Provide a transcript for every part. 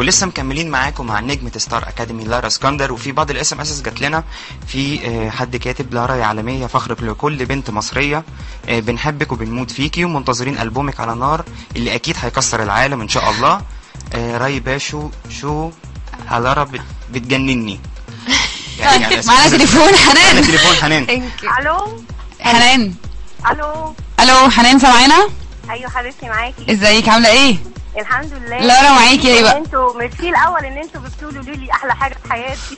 ولسه مكملين معاكم مع نجمة ستار اكاديمي لارا اسكندر وفي بعض الاس ام اس جات لنا في آه، حد كاتب لارا يا عالمية فخر لكل بنت مصرية آه، بنحبك وبنموت فيكي ومنتظرين البومك على نار اللي اكيد هيكسر العالم ان شاء الله آه، راي باشو شو لارا بت- بتجنني يعني على أساس- معانا تليفون معانا حنان تليفون حنان الو حنان الو الو حنان سامعانا ايوه حبيبتي معاكي ازيك عامله ايه الحمد لله لارا معاكي، ميرسي أيوة. إن انتوا ميرسي الاول ان انتوا بتقولوا لي احلى حاجه في حياتي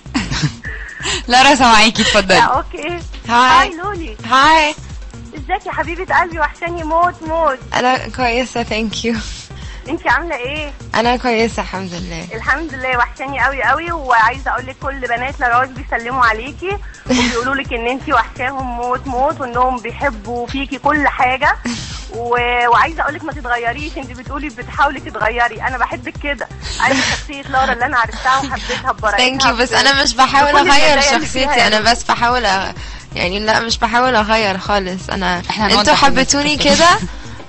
لارا سامعاكي لا اتفضلي اوكي هاي. هاي لولي هاي ازيك يا حبيبه قلبي وحشاني موت موت انا كويسه ثانك يو انت عامله ايه انا كويسه الحمد لله الحمد لله وحشاني قوي قوي وعايزه اقول لك كل بنات لاراج بيسلموا عليكي وبيقولوا لك ان انت وحشاهم موت موت وانهم بيحبوا فيكي كل حاجه و... وعايزه اقول لك ما تتغيريش انت بتقولي بتحاولي تتغيري انا بحبك كده انا شخصيه لارا اللي انا عرفتها وحبيتها ببراءتها ثانك يو بس انا مش بحاول بكل اغير المزايا اللي شخصيتي فيها انا يعني. بس بحاول أ... يعني لا مش بحاول اغير خالص انا إحنا هنوضح انتوا للناس حبيتوني كده. كده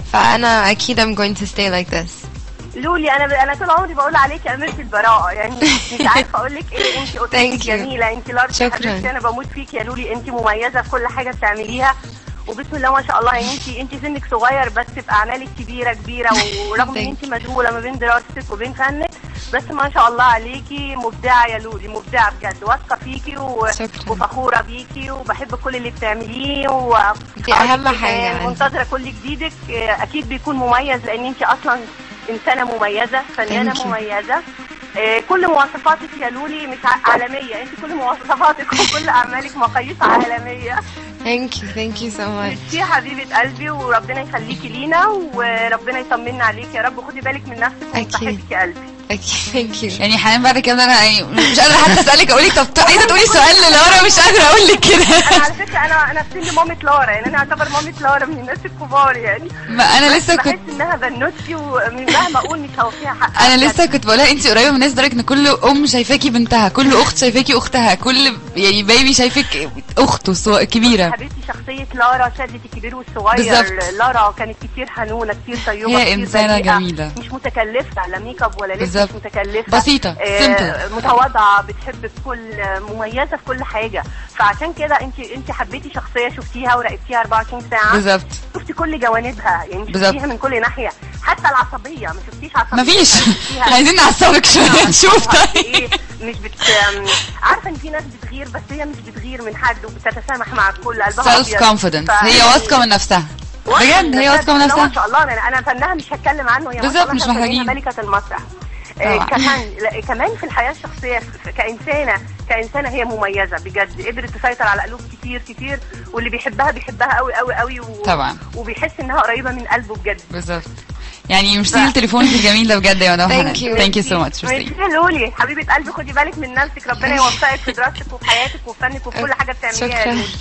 فانا اكيد I'm going to stay like this لولي انا انا طول عمري بقول عليكي اميره البراءه يعني مش عارفه اقول لك ايه انت قلتي Thank you. جميله انت لارج شكراً. حبيبتي انا بموت فيكي يا لولي انت مميزه في كل حاجه بتعمليها وبسم الله ما شاء الله يعني انت انت سنك صغير بس في اعمالك كبيره كبيره ورغم ان Thank انت مشغوله ما بين دراستك وبين فنك بس ما شاء الله عليكي مبدعه يا لولي مبدعه بجد واثقه فيكي و... شكراً. وفخوره بيكي وبحب كل اللي بتعمليه و... دي أهم حاجة عندي. منتظره كل جديدك اه، اكيد بيكون مميز لان انت اصلا انسانه مميزه فنانه Thank you. مميزه آه، كل مواصفاتك يا لولي مش ع- عالميه انت كل مواصفاتك وكل اعمالك مقاييس عالميه thank you thank you so much ميرسي يا حبيبه قلبي وربنا يخليكي لينا وربنا يطمنا عليك يا رب خدي بالك من نفسك أكيد. وبحبك يا قلبي اكيد thank you يعني حنان بعد كده انا يعني مش قادره حتى اسالك اقول لك طب عايزه تقولي سؤال للارا مش قادره اقول لك انا كده على فكره انا انا في سن مامة لارا يعني انا اعتبر مامة لارا من الناس الكبار يعني ما انا لسه بحس كنت انها بنوتي ومن مهما اقول مش هوفيها حق انا لسه كنت بقولها انت قريبه من الناس لدرجه ان كل ام شايفاكي بنتها كل اخت شايفاكي اختها كل يعني بيبي شايفك اخته صو- كبيره حبيبتي شخصية لارا شادت الكبير والصغير بالظبط. لارا كانت كتير حنونة كتير طيبة هي كتير إنسانة بريئة، جميلة. مش متكلفة لا ميك اب ولا لبس بالظبط. مش متكلفة بسيطة، simple. متواضعة بتحب في كل مميزة في كل حاجة فعشان كده انت انت حبيتي شخصية شفتيها وراقبتيها 24 ساعة بالظبط شفتي كل جوانبها يعني بالظبط. شفتيها من كل ناحية حتى العصبية ما شفتيش عصبية مفيش شفتيها- عايزين نعصبك شويه نشوف قد طيب ايه مش بت عارفه ان في ناس بتغير بس هي مش بتغير من حد وبتتسامح مع الكل قلبها سيلف أبيض. كونفيدنس ف- هي واثقه من نفسها بجد هي واثقه من لا، نفسها ما شاء الله انا انا فنها مش هتكلم عنه هي ما شاء بالظبط، الله مش إحنا محتاجين. مسمينها ملكه المسرح آه، طبعا. كمان لا، كمان في الحياه الشخصيه ف- كانسانه كانسانه هي مميزه بجد قدرت تسيطر على قلوب كتير كتير واللي بيحبها بيحبها قوي قوي قوي و... طبعا. وبيحس انها قريبه من قلبه بجد بالظبط يعني ميرسي لتليفونك الجميل ده بجد يا مدام Thank حنان you. ثانك يو سو ماتش ميرسي يا لولي حبيبه قلبي خدي بالك من نفسك ربنا يوفقك في دراستك وفي حياتك وفي فنك وفي كل حاجه بتعمليها يا شكرا لولي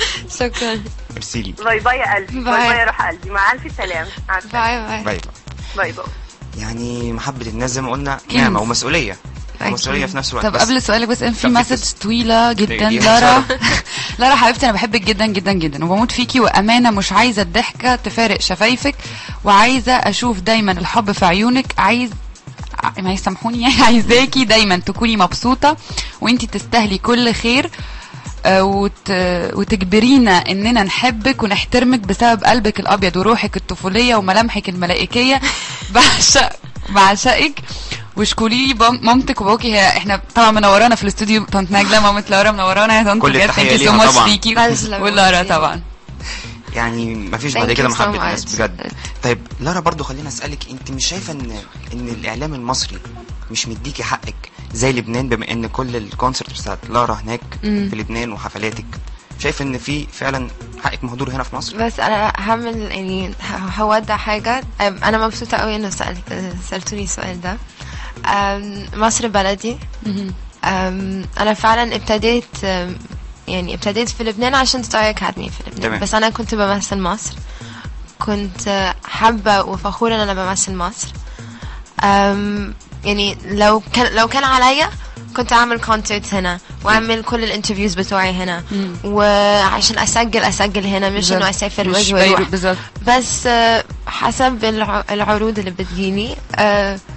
شكرا ميرسي لي باي باي يا قلبي باي باي. باي يا روح قلبي مع الف سلامه مع السلامه باي باي باي باي باي باي يعني محبة الناس زي ما قلنا كنز. نعمة ومسؤولية أكيد. ومسؤولية في نفس الوقت طب بس قبل سؤالك بس ان في طب مسج طويله جدا دي- لارا لارا حبيبتي انا بحبك جدا جدا جدا وبموت فيكي وامانه مش عايزه الضحكه تفارق شفايفك وعايزه اشوف دايما الحب في عيونك عايز ع- ما يسامحوني يعني عايزاكي دايما تكوني مبسوطه وانتي تستاهلي كل خير آه، وت... وتجبرينا اننا نحبك ونحترمك بسبب قلبك الابيض وروحك الطفوليه وملامحك الملائكيه بعشق بعشقك واشكري لي بام- مامتك وباباكي هي احنا طبعا منورانا في الاستوديو طنط نجله مامة لارا منورانا يا طنط كل بجد التحية ثانك يو سو ليها ماتش طبعاً. ليكي تسلم. ولارا طبعا يعني مفيش Thank بعد كده you so محبة much. الناس بجد طيب لارا برضو خلينا اسألك انت مش شايفة ان ان الاعلام المصري مش مديكي حقك زي لبنان بما ان كل الكونسرت بتاعت لارا هناك مم. في لبنان وحفلاتك شايفة ان في فعلا حقك مهدور هنا في مصر بس انا هعمل يعني ه- هودع حاجه أم، انا مبسوطه قوي انه سالت سالتوني السؤال ده أم، مصر بلدي مهم. أم، انا فعلا ابتديت أم، يعني ابتديت في لبنان عشان ستار اكاديمي في لبنان تمام. بس انا كنت بمثل مصر كنت حابه وفخوره ان انا بمثل مصر أم، يعني لو كان لو كان عليا كنت اعمل كونسرت هنا واعمل كل الانترفيوز بتوعي هنا مم. وعشان اسجل اسجل هنا مش انه اسافر مش واجي بيروت واروح بالظبط بس آه، حسب الع- العروض اللي بتجيني آه،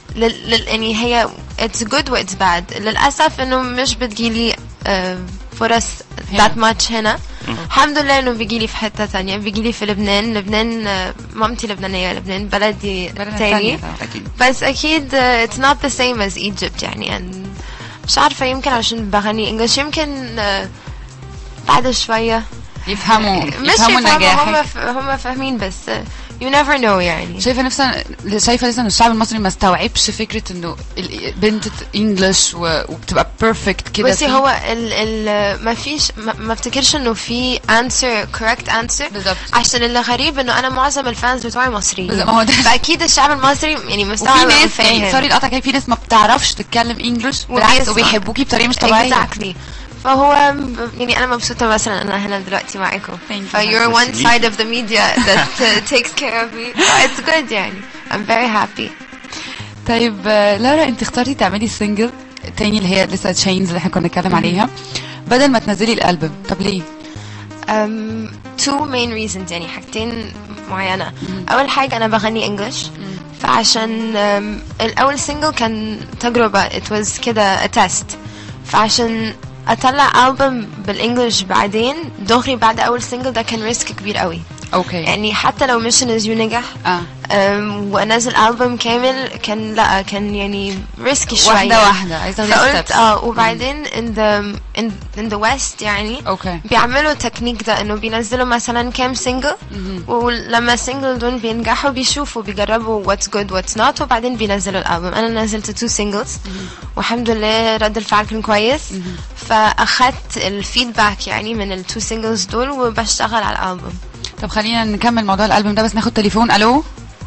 لل... لل... يعني هي it's good و it's bad للأسف إنه مش بتجيلي آه، فرص هنا. that much هنا الحمد لله إنه بيجيلي في حتة تانية بيجيلي في لبنان لبنان آه، مامتي لبنانية لبنان بلدي بلدنا تاني التانية طبعاً. اكيد بس أكيد آه، it's not the same as Egypt يعني and مش عارفة يمكن عشان بغني انجلش يمكن آه، بعد شوية يفهموا مش يفهموا يفهموا هم نجاحك ف... هم فاهمين بس آه، you never know يعني شايفه نفسها شايفه لسه ان الشعب المصري ما استوعبش فكره انه البنت انجلش وبتبقى بيرفكت كده بصي فيه. هو ال ال ما فيش ما ما افتكرش انه في answer correct answer بالظبط. عشان اللي غريب انه انا معظم الفانز بتوعي مصريين بالظبط، ما هو ده. فاكيد الشعب المصري يعني مستوعب وفي أو ناس يعني فاهم. سوري القطع في ناس ما بتعرفش تتكلم انجلش بالعكس وبيسمع. وبيحبوكي بطريقه مش طبيعيه exactly فهو ب- يعني انا مبسوطه مثلا انا هنا دلوقتي معاكم Thank you. ف you're one Merci. side of the media that uh, takes care of me so it's good يعني I'm very happy طيب آه، لارا انت اخترتي تعملي سنجل تاني اللي هي لسه تشينز اللي احنا كنا بنتكلم عليها بدل ما تنزلي الالبوم طب ليه؟ um, two main reasons يعني حاجتين معينة أول حاجة أنا بغني إنجلش فعشان um, الأول سينجل كان تجربة it was كده a test فعشان أطلع ألبوم بالإنجلش بعدين دغري بعد أول سينجل ده كان ريسك كبير قوي اوكي يعني حتى لو ميشن از يو نجح اه um, وانزل البوم كامل كان لا كان يعني ريسكي شويه واحده واحده عايزه اخد فقلت steps. اه وبعدين in the in, in the west يعني اوكي بيعملوا تكنيك ده انه بينزلوا مثلا كام سنجل ولما السنجل دول بينجحوا بيشوفوا بيجربوا واتس جود واتس نوت وبعدين بينزلوا الالبوم انا نزلت تو سنجلز والحمد لله رد الفعل كان كويس فاخدت الفيدباك يعني من التو سنجلز دول وبشتغل على الالبوم طب خلينا نكمل موضوع الالبوم ده بس ناخد تليفون الو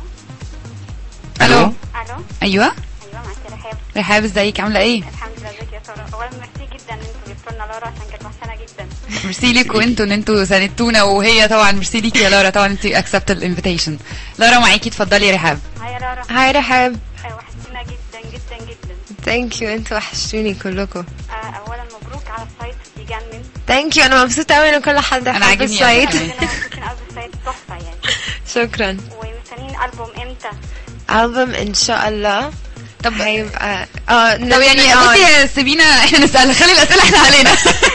الو الو ايوه ايوه معاكي رحاب رحاب ازيك عامله ايه الحمد لله ازيك يا ساره اولا ميرسي جدا ان انتوا جبتوا لنا لارا عشان كانت وحشانه جدا ميرسي ليك وانتوا ان انتوا ساندتونا وهي طبعا ميرسي ليكي يا لارا طبعا انت اكسبت الانفيتيشن لارا معاكي اتفضلي يا رحاب هاي يا لارا هاي رحاب آه، وحشتينا جدا جدا جدا ثانك يو انتوا وحشتوني كلكم آه، اولا مبروك على السايت بيجنن ثانك يو انا مبسوطه قوي ان كل حد أنا حب عاجبني السايت أوي. كلنا مبسوطين قوي بالسايت تحفه يعني شكرا ومستنيين البوم امتى البوم ان شاء الله طب هيبقى اه طب يعني بصي سيبينا احنا نسال خلي الاسئله احنا علينا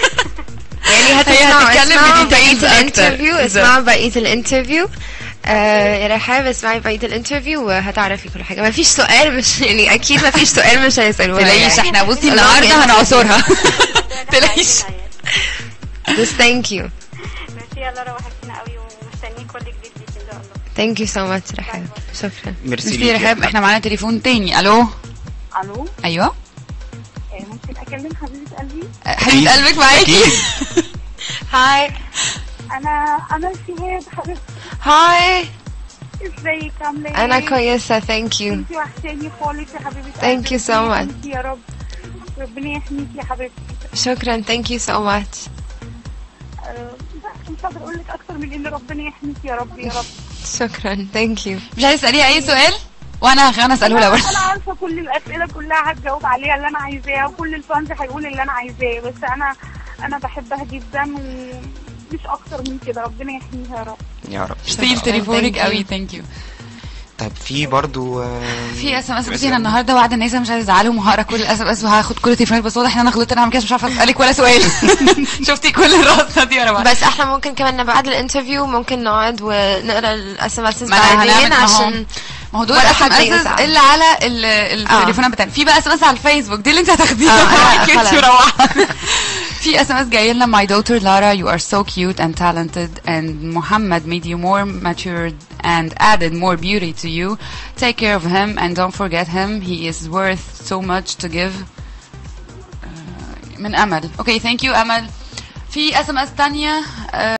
يعني هتسمعوا هتتكلم اسمعوا بديتيلز بقية أكتر. الانترفيو بالظبط. اسمعوا بقية الانترفيو آه يا رحاب اسمعي بقية الانترفيو وهتعرفي كل حاجة ما فيش سؤال مش يعني أكيد ما فيش سؤال مش هيسألوها تلاقيش يعني. احنا بصي الله النهارده يعينك. هنعصرها ده تلاقيش سعيدنا يعني. بس ثانك يو ميرسي يا لارا وحشتينا قوي ومستنيين كل جديد ليك ان شاء الله ثانك يو سو ماتش رحاب شكرا ميرسي ميرسي ليك يا يا رحاب احنا معانا تليفون تاني الو الو ايوه آه، ممكن اكلم حبيبه قلبي حبيبه قلبك معاكي أكيد. هاي انا انا شهاد حبيبتي هاي ازيك عامله ايه أنا كويسة ثانك يو انتي وحشاني خالص يا حبيبتي Thank you so ربنا much. يحميكي يا رب ربنا يحميكي يا حبيبتي شكرا ثانك يو سو ماتش آه، بس مش هقدر اقول لك اكتر من ان ربنا يحميكي يا رب يا رب شكرا ثانك يو مش عايز تساليها اي سؤال وانا انا اساله لها برضه انا عارفه كل الاسئله كلها هتجاوب عليها اللي انا عايزاها وكل الفانز هيقول اللي انا عايزاه بس انا انا بحبها جدا ومش اكتر من كده ربنا يحميها يا رب يا رب ميرسي لتليفونك Thank you. قوي ثانك يو طيب في برضو آه، في اس ام اس بصي انا النهارده وعد الناس مش عايزه ازعلهم وهقرا كل الاس ام اس وهاخد كل التليفونات بس واضح ان انا غلطت انا عم كده مش عارفه اسالك ولا سؤال شفتي كل الرصه دي ورا بعض بس احنا ممكن كمان بعد الانترفيو ممكن نقعد ونقرا الاس ام اس ما أنا هنعمل- بعدين ما هو- عشان ما هو دول ولا اس ام حد اس يزعل. اللي على ال- التليفونات بتاعنا في بقى اس ام اس على الفيسبوك دي اللي انت هتاخديها آه، لا، معاكي وانتي خلاص. مروحه في اس ام اس جاي لنا my daughter Lara you are so cute and talented and Muhammad made you more matured and added more beauty to you take care of him and don't forget him he is worth so much to give آه، من امل اوكي ثانك يو امل في اس ام اس ثانيه